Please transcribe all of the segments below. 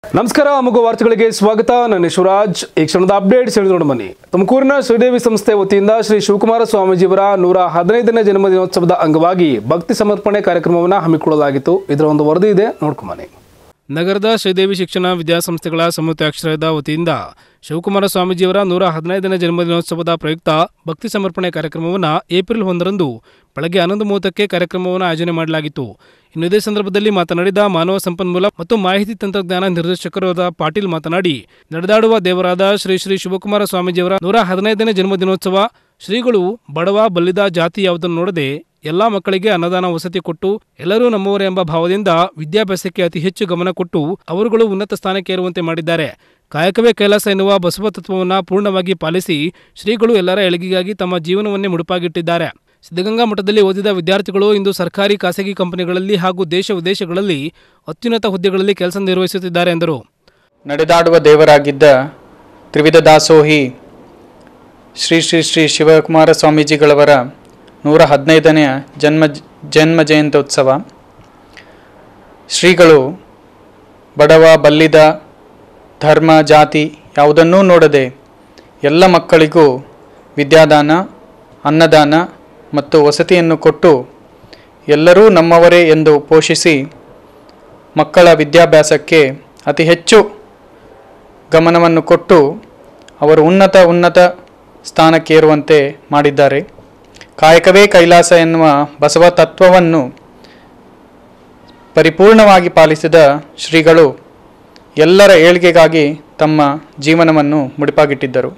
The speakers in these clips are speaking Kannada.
ನಮಸ್ಕಾರ ಮಗು ವಾರ್ತೆಗಳಿಗೆ ಸ್ವಾಗತ ನಾನು ಶಿವರಾಜ್ ಈ ಕ್ಷಣದ ಅಪ್ಡೇಟ್ಸ್ ಹೇಳಿದ್ರು ಬನ್ನಿ ತುಮಕೂರಿನ ಶ್ರೀದೇವಿ ಸಂಸ್ಥೆ ವತಿಯಿಂದ ಶ್ರೀ ಶಿವಕುಮಾರ ಸ್ವಾಮೀಜಿಯವರ ನೂರ ಹದಿನೈದನೇ ಜನ್ಮದಿನೋತ್ಸವದ ಅಂಗವಾಗಿ ಭಕ್ತಿ ಸಮರ್ಪಣೆ ಕಾರ್ಯಕ್ರಮವನ್ನು ಹಮ್ಮಿಕೊಳ್ಳಲಾಗಿತ್ತು ಇದರ ಒಂದು ವರದಿ ಇದೆ ನೋಡ್ಕೊಂಬನ್ನಿ ನಗರದ ಶ್ರೀದೇವಿ ಶಿಕ್ಷಣ ವಿದ್ಯಾಸಂಸ್ಥೆಗಳ ಸಂಯುಕ್ತಾಕ್ಷರದ ವತಿಯಿಂದ ಶಿವಕುಮಾರ ಸ್ವಾಮೀಜಿಯವರ ನೂರ ಹದಿನೈದನೇ ಜನ್ಮದಿನೋತ್ಸವದ ಪ್ರಯುಕ್ತ ಭಕ್ತಿ ಸಮರ್ಪಣೆ ಕಾರ್ಯಕ್ರಮವನ್ನು ಏಪ್ರಿಲ್ ಒಂದರಂದು ಬೆಳಗ್ಗೆ ಹನ್ನೊಂದು ಮೂವತ್ತಕ್ಕೆ ಕಾರ್ಯಕ್ರಮವನ್ನು ಆಯೋಜನೆ ಮಾಡಲಾಗಿತ್ತು ಇನ್ನು ಇದೇ ಸಂದರ್ಭದಲ್ಲಿ ಮಾತನಾಡಿದ ಮಾನವ ಸಂಪನ್ಮೂಲ ಮತ್ತು ಮಾಹಿತಿ ತಂತ್ರಜ್ಞಾನ ನಿರ್ದೇಶಕರಾದ ಪಾಟೀಲ್ ಮಾತನಾಡಿ ನಡೆದಾಡುವ ದೇವರಾದ ಶ್ರೀ ಶ್ರೀ ಶಿವಕುಮಾರ ಸ್ವಾಮೀಜಿಯವರ ನೂರ ಹದಿನೈದನೇ ಜನ್ಮದಿನೋತ್ಸವ ಶ್ರೀಗಳು ಬಡವ ಬಲ್ಲಿದ ಜಾತಿ ಯಾವುದನ್ನು ನೋಡದೆ ಎಲ್ಲಾ ಮಕ್ಕಳಿಗೆ ಅನ್ನದಾನ ವಸತಿ ಕೊಟ್ಟು ಎಲ್ಲರೂ ನಮ್ಮವರೇ ಎಂಬ ಭಾವದಿಂದ ವಿದ್ಯಾಭ್ಯಾಸಕ್ಕೆ ಅತಿ ಹೆಚ್ಚು ಗಮನ ಕೊಟ್ಟು ಅವರುಗಳು ಉನ್ನತ ಸ್ಥಾನಕ್ಕೆ ಏರುವಂತೆ ಮಾಡಿದ್ದಾರೆ ಕಾಯಕವೇ ಕೈಲಾಸ ಎನ್ನುವ ಬಸವ ತತ್ವವನ್ನು ಪೂರ್ಣವಾಗಿ ಪಾಲಿಸಿ ಶ್ರೀಗಳು ಎಲ್ಲರ ಏಳಿಗೆಗಾಗಿ ತಮ್ಮ ಜೀವನವನ್ನೇ ಮುಡುಪಾಗಿಟ್ಟಿದ್ದಾರೆ ಸಿದ್ಧಗಂಗಾ ಮಠದಲ್ಲಿ ಓದಿದ ವಿದ್ಯಾರ್ಥಿಗಳು ಇಂದು ಸರ್ಕಾರಿ ಖಾಸಗಿ ಕಂಪನಿಗಳಲ್ಲಿ ಹಾಗೂ ದೇಶ ವಿದೇಶಗಳಲ್ಲಿ ಅತ್ಯುನ್ನತ ಹುದ್ದೆಗಳಲ್ಲಿ ಕೆಲಸ ನಿರ್ವಹಿಸುತ್ತಿದ್ದಾರೆ ಎಂದರು ನಡೆದಾಡುವ ದೇವರಾಗಿದ್ದ ತ್ರಿವಿಧ ದಾಸೋಹಿ ಶ್ರೀ ಶ್ರೀ ಶ್ರೀ ಶಿವಕುಮಾರ ಸ್ವಾಮೀಜಿಗಳವರ ನೂರ ಹದಿನೈದನೆಯ ಜನ್ಮ ಜನ್ಮ ಜಯಂತ್ಯೋತ್ಸವ ಶ್ರೀಗಳು ಬಡವ ಬಲ್ಲಿದ ಧರ್ಮ ಜಾತಿ ಯಾವುದನ್ನೂ ನೋಡದೆ ಎಲ್ಲ ಮಕ್ಕಳಿಗೂ ವಿದ್ಯಾದಾನ ಅನ್ನದಾನ ಮತ್ತು ವಸತಿಯನ್ನು ಕೊಟ್ಟು ಎಲ್ಲರೂ ನಮ್ಮವರೇ ಎಂದು ಪೋಷಿಸಿ ಮಕ್ಕಳ ವಿದ್ಯಾಭ್ಯಾಸಕ್ಕೆ ಅತಿ ಹೆಚ್ಚು ಗಮನವನ್ನು ಕೊಟ್ಟು ಅವರು ಉನ್ನತ ಉನ್ನತ ಸ್ಥಾನಕ್ಕೇರುವಂತೆ ಮಾಡಿದ್ದಾರೆ ಕಾಯಕವೇ ಕೈಲಾಸ ಎನ್ನುವ ಬಸವ ತತ್ವವನ್ನು ಪರಿಪೂರ್ಣವಾಗಿ ಪಾಲಿಸಿದ ಶ್ರೀಗಳು ಎಲ್ಲರ ಏಳಿಗೆಗಾಗಿ ತಮ್ಮ ಜೀವನವನ್ನು ಮುಡಿಪಾಗಿಟ್ಟಿದ್ದರು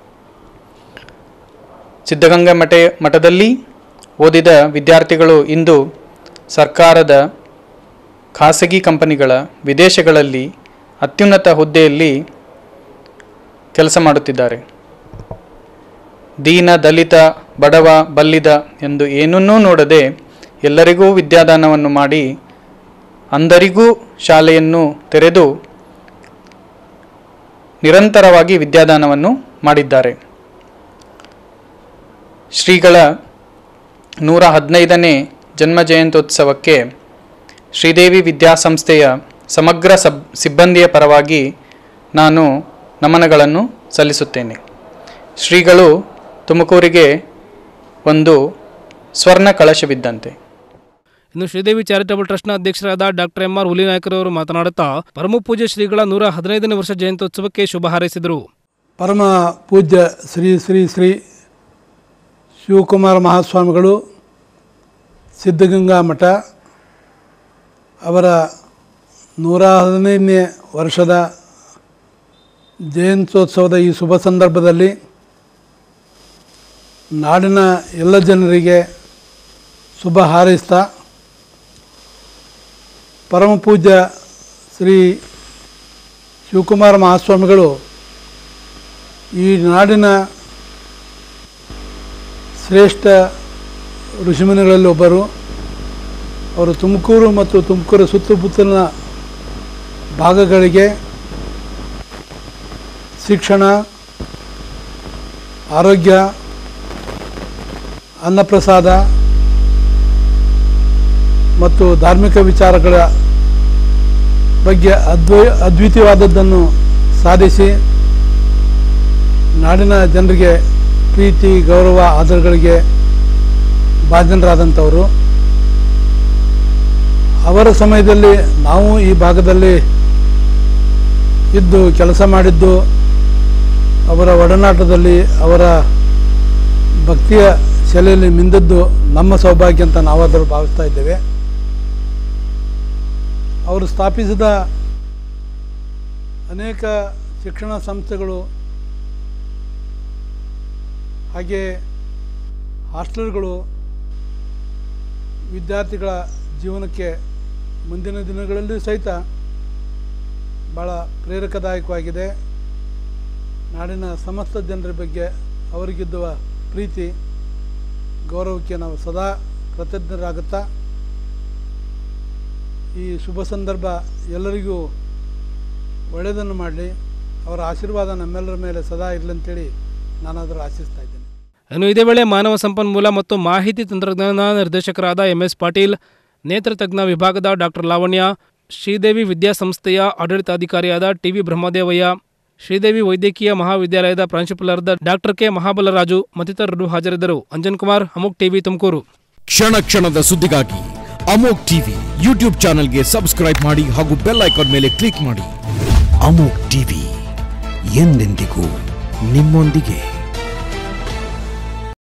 ಸಿದ್ಧಗಂಗಾ ಮಠ ಮಠದಲ್ಲಿ ಓದಿದ ವಿದ್ಯಾರ್ಥಿಗಳು ಇಂದು ಸರ್ಕಾರದ ಖಾಸಗಿ ಕಂಪನಿಗಳ ವಿದೇಶಗಳಲ್ಲಿ ಅತ್ಯುನ್ನತ ಹುದ್ದೆಯಲ್ಲಿ ಕೆಲಸ ಮಾಡುತ್ತಿದ್ದಾರೆ ದೀನ ದಲಿತ ಬಡವ ಬಲ್ಲಿದ ಎಂದು ಏನನ್ನೂ ನೋಡದೆ ಎಲ್ಲರಿಗೂ ವಿದ್ಯಾದಾನವನ್ನು ಮಾಡಿ ಅಂದರಿಗೂ ಶಾಲೆಯನ್ನು ತೆರೆದು ನಿರಂತರವಾಗಿ ವಿದ್ಯಾದಾನವನ್ನು ಮಾಡಿದ್ದಾರೆ ಶ್ರೀಗಳ ನೂರ ಹದಿನೈದನೇ ಜನ್ಮ ಜಯಂತ್ಯೋತ್ಸವಕ್ಕೆ ಶ್ರೀದೇವಿ ವಿದ್ಯಾಸಂಸ್ಥೆಯ ಸಮಗ್ರ ಸಬ್ ಸಿಬ್ಬಂದಿಯ ಪರವಾಗಿ ನಾನು ನಮನಗಳನ್ನು ಸಲ್ಲಿಸುತ್ತೇನೆ ಶ್ರೀಗಳು ತುಮಕೂರಿಗೆ ಒಂದು ಸ್ವರ್ಣ ಕಳಶವಿದ್ದಂತೆ ಇನ್ನು ಶ್ರೀದೇವಿ ಚಾರಿಟಬಲ್ ಟ್ರಸ್ಟ್ನ ಅಧ್ಯಕ್ಷರಾದ ಡಾಕ್ಟರ್ ಎಂ ಆರ್ ಹುಲಿನಾಯ್ಕರವರು ಮಾತನಾಡುತ್ತಾ ಪರಮ ಪೂಜ್ಯ ಶ್ರೀಗಳ ನೂರ ಹದಿನೈದನೇ ವರ್ಷ ಜಯಂತ್ಯೋತ್ಸವಕ್ಕೆ ಶುಭ ಹಾರೈಸಿದರು ಪರಮ ಪೂಜ್ಯ ಶ್ರೀ ಶ್ರೀ ಶ್ರೀ ಶಿವಕುಮಾರ ಮಹಾಸ್ವಾಮಿಗಳು ಸಿದ್ಧಗಂಗಾ ಮಠ ಅವರ ನೂರ ಹದಿನೈದನೇ ವರ್ಷದ ಜಯಂತ್ಯೋತ್ಸವದ ಈ ಶುಭ ಸಂದರ್ಭದಲ್ಲಿ ನಾಡಿನ ಎಲ್ಲ ಜನರಿಗೆ ಶುಭ ಹಾರೈಸ್ತಾ ಪರಮ ಪೂಜ್ಯ ಶ್ರೀ ಶಿವಕುಮಾರ ಮಹಾಸ್ವಾಮಿಗಳು ಈ ನಾಡಿನ ಶ್ರೇಷ್ಠ ಋಷಿಮುನಿಗಳಲ್ಲಿ ಒಬ್ಬರು ಅವರು ತುಮಕೂರು ಮತ್ತು ತುಮಕೂರು ಸುತ್ತಮುತ್ತಲಿನ ಭಾಗಗಳಿಗೆ ಶಿಕ್ಷಣ ಆರೋಗ್ಯ ಅನ್ನಪ್ರಸಾದ ಮತ್ತು ಧಾರ್ಮಿಕ ವಿಚಾರಗಳ ಬಗ್ಗೆ ಅದ್ವೈ ಅದ್ವಿತೀಯವಾದದ್ದನ್ನು ಸಾಧಿಸಿ ನಾಡಿನ ಜನರಿಗೆ ಪ್ರೀತಿ ಗೌರವ ಆದರಗಳಿಗೆ ಭಾಜನರಾದಂಥವರು ಅವರ ಸಮಯದಲ್ಲಿ ನಾವು ಈ ಭಾಗದಲ್ಲಿ ಇದ್ದು ಕೆಲಸ ಮಾಡಿದ್ದು ಅವರ ಒಡನಾಟದಲ್ಲಿ ಅವರ ಭಕ್ತಿಯ ಶೈಲಿಯಲ್ಲಿ ಮಿಂದದ್ದು ನಮ್ಮ ಸೌಭಾಗ್ಯ ಅಂತ ನಾವಾದರೂ ಭಾವಿಸ್ತಾ ಇದ್ದೇವೆ ಅವರು ಸ್ಥಾಪಿಸಿದ ಅನೇಕ ಶಿಕ್ಷಣ ಸಂಸ್ಥೆಗಳು ಹಾಗೆ ಹಾಸ್ಟೆಲ್ಗಳು ವಿದ್ಯಾರ್ಥಿಗಳ ಜೀವನಕ್ಕೆ ಮುಂದಿನ ದಿನಗಳಲ್ಲಿ ಸಹಿತ ಭಾಳ ಪ್ರೇರಕದಾಯಕವಾಗಿದೆ ನಾಡಿನ ಸಮಸ್ತ ಜನರ ಬಗ್ಗೆ ಅವರಿಗಿದ್ದುವ ಪ್ರೀತಿ ಗೌರವಕ್ಕೆ ನಾವು ಸದಾ ಕೃತಜ್ಞರಾಗುತ್ತಾ ಈ ಶುಭ ಸಂದರ್ಭ ಎಲ್ಲರಿಗೂ ಒಳ್ಳೆಯದನ್ನು ಮಾಡಲಿ ಅವರ ಆಶೀರ್ವಾದ ನಮ್ಮೆಲ್ಲರ ಮೇಲೆ ಸದಾ ಇರಲಿ ಅಂತೇಳಿ ನಾನಾದರೂ ಆಶಿಸ್ತಾ ಇದ್ದೇನೆ ಇನ್ನು ಇದೇ ವೇಳೆ ಮಾನವ ಸಂಪನ್ಮೂಲ ಮತ್ತು ಮಾಹಿತಿ ತಂತ್ರಜ್ಞಾನ ನಿರ್ದೇಶಕರಾದ ಎಂಎಸ್ ಪಾಟೀಲ್ ನೇತ್ರ ತಜ್ಞ ವಿಭಾಗದ ಡಾಕ್ಟರ್ ಲಾವಣ್ಯ ಶ್ರೀದೇವಿ ವಿದ್ಯಾಸಂಸ್ಥೆಯ ಆಡಳಿತಾಧಿಕಾರಿಯಾದ ಟಿವಿ ಬ್ರಹ್ಮದೇವಯ್ಯ ಶ್ರೀದೇವಿ ವೈದ್ಯಕೀಯ ಮಹಾವಿದ್ಯಾಲಯದ ಪ್ರಾಂಶುಪಾಲರಾದ ಡಾಕ್ಟರ್ ಕೆ ಮಹಾಬಲರಾಜು ಮತ್ತಿತರರು ಹಾಜರಿದ್ದರು ಅಂಜನ್ ಕುಮಾರ್ ಅಮುಕ್ ಟಿವಿ ತುಮಕೂರು ಕ್ಷಣ ಕ್ಷಣದ ಸುದ್ದಿಗಾಗಿ ಅಮೋಕ್ ಟಿವಿ ಯೂಟ್ಯೂಬ್ ಚಾನೆಲ್ಗೆ ಸಬ್ಸ್ಕ್ರೈಬ್ ಮಾಡಿ ಹಾಗೂ ಬೆಲ್ ಐಕಾನ್ ಮೇಲೆ ಕ್ಲಿಕ್ ಮಾಡಿ ಅಮೋಕ್ ಟಿವಿ ಎಂದೆಂದಿಗೂ ನಿಮ್ಮೊಂದಿಗೆ